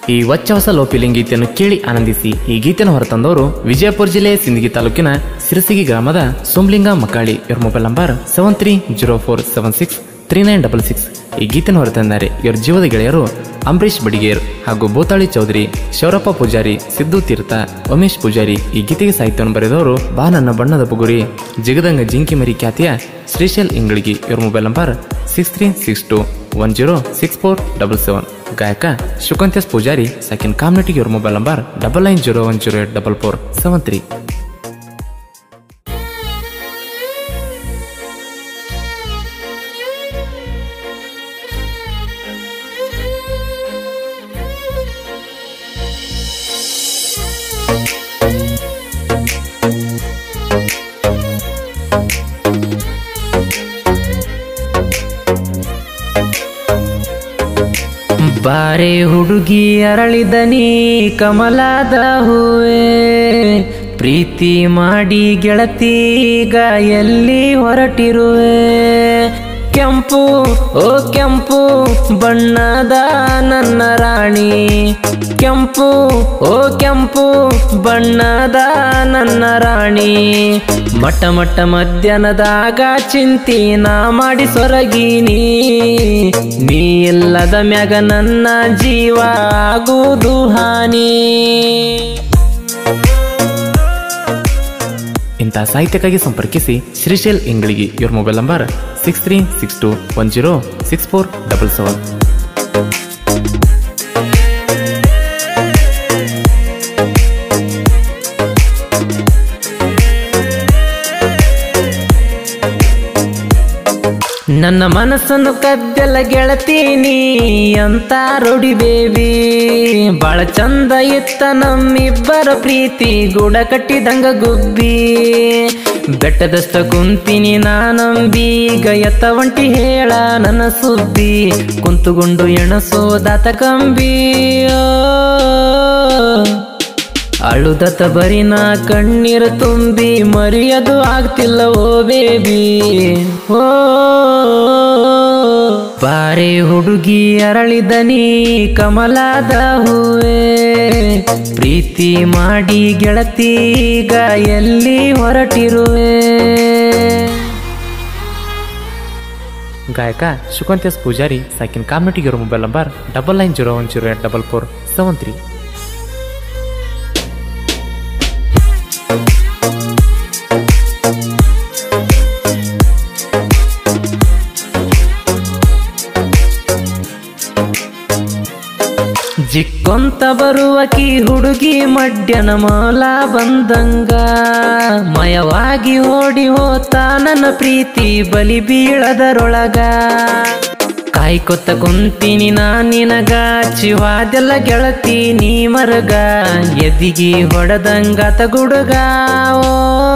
ಈ ಹೊಚ್ಚ ಹೊಸ ಲೋಪಿಲಿಂಗ್ ಗೀತೆಯನ್ನು ಕೇಳಿ ಆನಂದಿಸಿ ಈ ಗೀತೆಯನ್ನು ಹೊರತಂದವರು ವಿಜಯಪುರ ಜಿಲ್ಲೆ ಸಿಂದಗಿ ತಾಲೂಕಿನ ಸಿರಸಿಗಿ ಗ್ರಾಮದ ಸೋಮಲಿಂಗ ಮಕ್ಕಾಳಿ ಇವರ mobile number seven three zero four seven six three nine double six ಈ ಗೀತೆಯನ್ನು ಹೊರತಂದರೆ ಇವರ ಜೀವದ ಗೆಳೆಯರು ಅಂಬರೀಶ್ ಬಡಿಗೇರ್ ಹಾಗೂ ಬೋತಾಳಿ ಚೌಧರಿ ಶೌರಪ್ಪ ಪೂಜಾರಿ ಸಿದ್ದು ತೀರ್ಥ ಉಮೇಶ್ ಪೂಜಾರಿ ಈ ಗೀತೆಗೆ ಸಾಹಿತ್ಯವನ್ನು ಬರೆದವರು ಬಾ ನನ್ನ ಬಣ್ಣದ ಬುಗುರಿ ಜಿಗದಂಗ ಜಿಂಕಿ ಮರಿ ಖ್ಯಾತಿಯ ಶ್ರೀಶೈಲ್ ಇಂಗಳಿಗಿ ಇವರ mobile number six three six two one zero six four double seven ಗಾಯಕ ಶುಕಂತ್ಯಸ್ ಪೂಜಾರಿ ಸೆಕೆಂಡ್ ಕಾಮ್ಯುನಿಟಿ ಇವರ mobile number double nine zero one zero eight double four seven three ಬಾರೆ ಹುಡುಗಿ ಅರಳಿದನಿ ಕಮಲಾದ ಹೂವೆ ಪ್ರೀತಿ ಮಾಡಿ ಗೆಳತೀಗ ಎಲ್ಲಿ ಹೊರಟಿರುವೆ ಕೆಂಪು ಓ ಕೆಂಪು ಬಣ್ಣದ ನನ್ನ ರಾಣಿ ಕೆಂಪು ಓ ಕೆಂಪು ಬಣ್ಣದ ನನ್ನ ರಾಣಿ ಮಟ್ಟ ಮಟ್ಟ ಮಧ್ಯಾಹ್ನದಾಗ ಚಿಂತಿ ನಾ ಮಾಡಿ ಸೊರಗೀನಿ ನೀ ಇಲ್ಲದ ಮ್ಯಾಗ ನನ್ನ ಜೀವ ಆಗುವುದು ಹಾನಿ ಇಂತಹ ಸಾಹಿತ್ಯಕ್ಕಾಗಿ ಸಂಪರ್ಕಿಸಿ ಶ್ರೀಶೈಲ್ ಇಂಗಳಿಗೆ ಇವ್ರ mobile number six three six two one zero six four double seven ನನ್ನ ಮನಸ್ಸನ್ನು ಕದ್ದೆಲ್ಲ ಗೆಳತೀನಿ ಅಂತ ರೋಡಿ ಬೇಬಿ ಬಾಳ ಚಂದ ಇತ್ತ ನಮ್ಮಿಬ್ಬರ ಪ್ರೀತಿ ಗೂಡ ಕಟ್ಟಿದಂಗ ಗುಬ್ಬಿ ಬೆಟ್ಟದಷ್ಟ ಕುಂತೀನಿ ನಾನಂಬಿ ಈಗ ಎತ್ತ ಒಂಟಿ ಹೇಳ ನನ್ನ ಸುದ್ದಿ ಕುಂತುಗುಂಡು ಎಣಸೋದಾತ ಕಂಬಿ ಓ. ಅಳುದತ ಬರಿ ನಾ ಕಣ್ಣೀರು ತುಂಬಿ ಮರಿಯದು ಆಗ್ತಿಲ್ಲ ಓ ಬೇಬಿ ಓ ಬಾರೆ ಹುಡುಗಿ ಅರಳಿದನಿ ಕಮಲಾದ ಹೂವೆ ಪ್ರೀತಿ ಮಾಡಿ ಗೆಳತೀಗ ಎಲ್ಲಿ ಹೊರಟಿರುವೆ ಗಾಯಕ ಶುಕಂತ್ಯಸ್ ಪೂಜಾರಿ ಸೆಕೆಂಡ್ ಕಾಮ್ಯುನಿಟಿ ಇವ್ರ mobile number double nine zero one zero eight double four seven three ಜಿಕ್ಕೊಂತ ಬರುವಕಿ ಹುಡುಗಿ ಮಡ್ಯನ ಮಾಲ ಬಂದಂಗ ಮಯವಾಗಿ ಓಡಿ ಹೋತ ನನ್ನ ಪ್ರೀತಿ ಬಲಿ ಬೀಳದರೊಳಗ ಕಾಯ್ಕೊತ್ತ ಕುಂತೀನಿ ನಾ ನಿನಗ ಚಿವಾದೆಲ್ಲ ಗೆಳತಿ ನೀ ಮರಗ ಎದಿಗಿ ಹೊಡೆದಂಗಾತ ಗುಡುಗ ಓ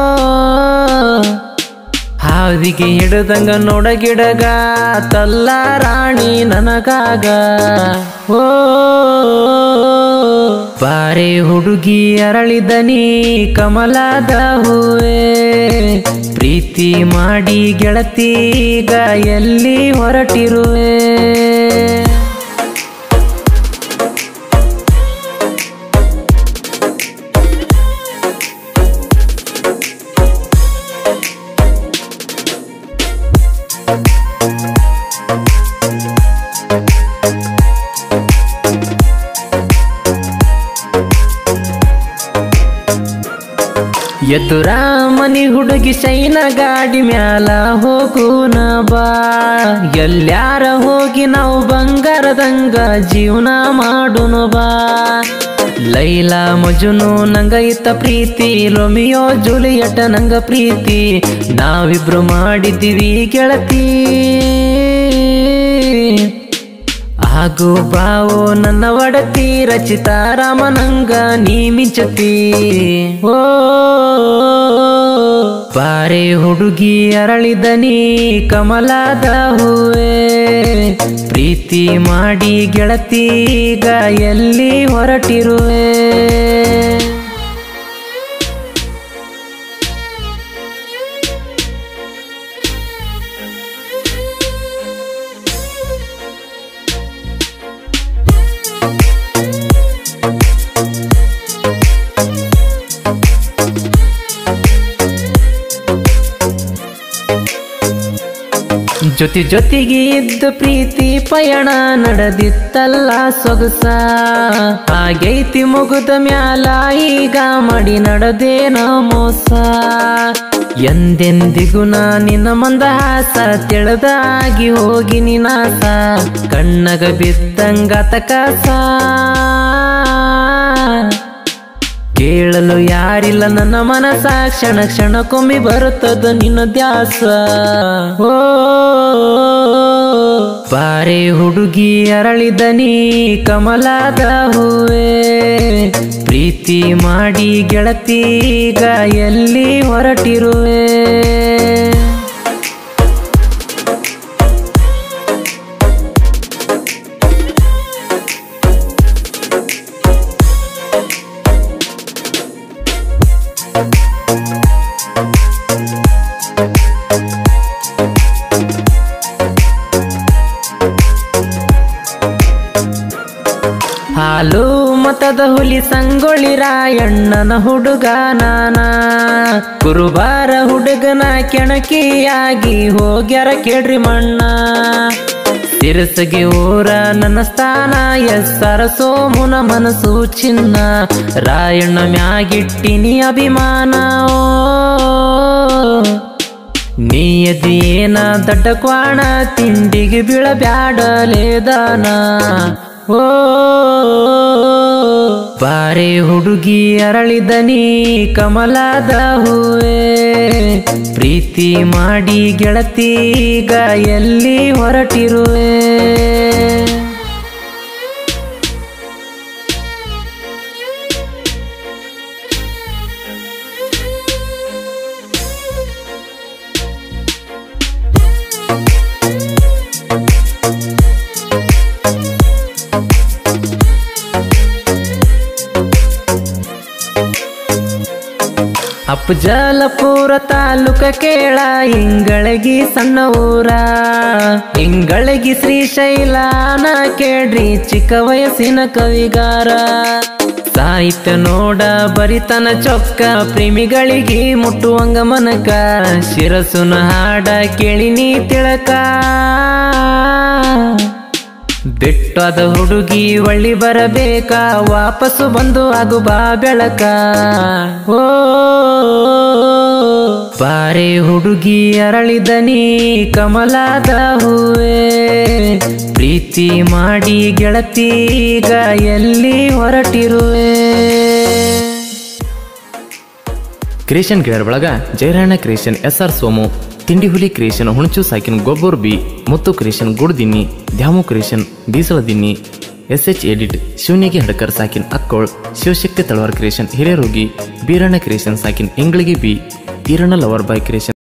ಹಾವಿಗೆ ಹಿಡದಂಗ ನೋಡಗಿಡಗ ತಲ್ಲ ರಾಣಿ ನನಗಾಗ ಓ ಬಾರೆ ಹುಡುಗಿ ಅರಳಿದನಿ ಕಮಲಾದ ಹೂವೆ ಪ್ರೀತಿ ಮಾಡಿ ಗೆಳತೀಗ ಎಲ್ಲಿ ಹೊರಟಿರುವೆ ಎದುರ ಮನಿ ಹುಡುಗಿ ಶೈನ ಗಾಡಿ ಮ್ಯಾಲ ಹೋಗುನ ಬಾ ಎಲ್ಲ್ಯಾರ ಹೋಗಿ ನಾವು ಬಂಗಾರದಂಗ ಜೀವನ ಮಾಡುನು ಬಾ ಲೈಲಾ ಮಜುನು ನಂಗ ಇತ್ತ ಪ್ರೀತಿ ರೋಮಿಯೋ ಜೂಲಿಯಟ ನಂಗ ಪ್ರೀತಿ ನಾವಿಬ್ರು ಮಾಡಿದ್ದೀವಿ ಗೆಳತಿ ಆಗು ಬಾವು ನನ್ನ ಒಡತಿ ರಚಿತಾರಾಮನಂಗ ನೀ ಮಿಂಚತಿ ಓ ಬಾರೆ ಹುಡುಗಿ ಅರಳಿದನಿ ಕಮಲಾದ ಹೂವೆ ಪ್ರೀತಿ ಮಾಡಿ ಗೆಳತೀಗ ಎಲ್ಲಿ ಹೊರಟಿರುವೆ ಜೊತೆ ಜೊತೆಗೆ ಇದ್ದ ಪ್ರೀತಿ ಪಯಣ ನಡೆದಿತ್ತಲ್ಲ ಸೊಗಸ ಆಗೈತಿ ಮುಗುದ ಮ್ಯಾಲ ಈಗ ಮಾಡಿ ನಡೆದೇನ ಮೋಸ ಎಂದೆಂದಿಗೂ ನಾ ನಿನ್ನ ಮಂದಹಾಸ ತಿಳಿದಾಗಿ ಹೋಗಿ ನಿನಾಸ ಕಣ್ಣಗ ಬಿದ್ದಂಗ ತಕಸ ಕೇಳಲು ಯಾರಿಲ್ಲ ನನ್ನ ಮನಸ ಕ್ಷಣ ಕ್ಷಣಕ್ಕೊಮ್ಮೆ ಬರುತ್ತದ ನಿನ್ನ ದ್ಯಾಸ ಓ ಬಾರೆ ಹುಡುಗಿ ಅರಳಿದ ನೀ ಕಮಲಾದ ಹೂವೇ ಪ್ರೀತಿ ಮಾಡಿ ಗೆಳತೀಗ ಎಲ್ಲಿ ಹೊರಟಿರುವೆ ಹಾಲು ಮತದ ಹುಲಿ ಸಂಗೊಳ್ಳಿ ರಾಯಣ್ಣನ ಹುಡುಗ ನಾನ ಕುರುಬಾರ ಹುಡುಗನ ಕೆಣಕಿಯಾಗಿ ಹೋಗ್ಯಾರ ಕೇಳ್ರಿ ಮಣ್ಣ ತಿರಸಗಿ ಊರ ನನ್ನ ಸ್ಥಾನ ಎಸ್ಸರ ಸೋಮುನ ಮನಸ್ಸು ಚಿನ್ನ ರಾಯಣ್ಣ ಮ್ಯಾಗಿಟ್ಟಿನಿ ಅಭಿಮಾನ ಓ ನೀಯದೇನ ದಡ್ಡ ಕ್ವಾಣ ತಿಂಡಿಗೆ ಬೀಳಬ್ಯಾಡಲೇದಾನ ಓ ಬಾರೆ ಹುಡುಗಿ ಅರಳಿದ ನೀ ಕಮಲಾದ ಹೂವೇ ಪ್ರೀತಿ ಮಾಡಿ ಗೆಳತೀಗ ಎಲ್ಲಿ ಹೊರಟಿರುವೆ ಅಪ್ಪಜಲಪುರ ತಾಲೂಕ ಕೇಳ ಇಂಗಳಗಿ ಸಣ್ಣ ಊರ ಇಂಗಳಗಿ ಶ್ರೀಶೈಲಾನ ಕೇಳ್ರಿ ಚಿಕ್ಕ ವಯಸ್ಸಿನ ಕವಿಗಾರ ಸಾಹಿತ್ಯ ನೋಡ ಬರಿತನ ಚೊಕ್ಕ ಪ್ರೇಮಿಗಳಿಗೆ ಮುಟ್ಟುವಂಗ ಮನಕ ಶಿರಸುನ ಹಾಡ ಕೇಳಿ ನೀ ತಿಳಕ ಬಿಟ್ಟದ ಹುಡುಗಿ ಒಳ್ಳಿ ಬರಬೇಕ ವಾಪಸ್ಸು ಬಂದು ಆಗು ಬಾ ಬೆಳಕ ಓ ಬಾರೆ ಹುಡುಗಿ ಅರಳಿದ ನೀ ಕಮಲಾದ ಹೂವೇ ಪ್ರೀತಿ ಮಾಡಿ ಗೆಳತೀಗ ಎಲ್ಲಿ ಹೊರಟಿರುವೆ ಕ್ರಿಯೇಷನ್ ಗಿಡರ್ ಒಳಗ ಜಯರಾಯಣ ಕ್ರಿಯೇಷನ್ ಎಸ್ ಆರ್ ಸೋಮು ತಿಂಡಿ ಹುಲಿ ಕ್ರಿಯೇಷನ್ ಹುಣಚು ಸಾಕಿನ ಗೊಬ್ಬರ್ ಬಿ ಮುತ್ತು ಕ್ರಿಯೇಷನ್ ಗುಡ್ದಿನ್ನಿ ದ್ಯಾಮು ಕ್ರಿಯೇಷನ್ ಬೀಸಳ ದಿನ್ನಿ ಎಸ್ ಎಚ್ ಎಡಿಟ್ ಶಿವನಿಗೆ ಹಡಕರ್ ಸಾಕಿನ್ ಅಕ್ಕೋಳ್ ಶಿವಶಕ್ತಿ ತಳವಾರ್ ಕ್ರಿಯೇಷನ್ ಹಿರೇರೋಗಿ ಬೀರಣ್ಣ ಕ್ರಿಯೇಷನ್ ಸಾಕಿನ್ Ingaligi B Iranna lover boy creation